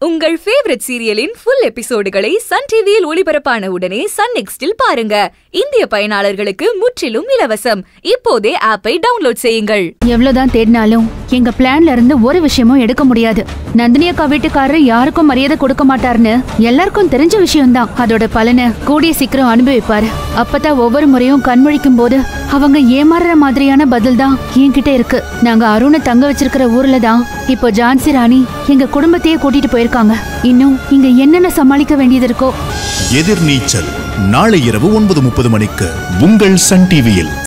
உங்கள் ஃபேவரட் சீரியலின் ஃபுல் எபிசோடுகளை சன் டிவியில் ஒளிபரப்பான உடனே சன் நெக்ஸ்டில் பாருங்க இந்திய பயனாளர்களுக்கு முற்றிலும் இலவசம் இப்போதே ஆப்பை டவுன்லோட் செய்யுங்கள் எவ்வளவுதான் தேடினாலும் எங்க பிளான்ல இருந்து ஒரு விஷயமும் எடுக்க முடியாது நந்தினி அக்கா வீட்டுக்காரரு யாருக்கும் மரியாதை கொடுக்க மாட்டாருன்னு எல்லாருக்கும் தெரிஞ்ச விஷயம்தான் அதோட பலனை கூடிய சீக்கிரம் அனுபவிப்பாரு அப்பதான் ஒவ்வொரு முறையும் கண்முழிக்கும் போது அவங்க ஏமாறுற மாதிரியான பதில் தான் என்கிட்ட இருக்கு நாங்க அருணை தங்க வச்சிருக்கிற ஊர்ல தான் இப்போ ஜான்சி ராணி எங்க குடும்பத்தையே கூட்டிட்டு போயிருக்காங்க இன்னும் இங்க என்னென்ன சமாளிக்க வேண்டியது இருக்கோ எதிர்நீச்சல் நாளை இரவு ஒன்பது முப்பது மணிக்கு உங்கள் சன் டிவியில்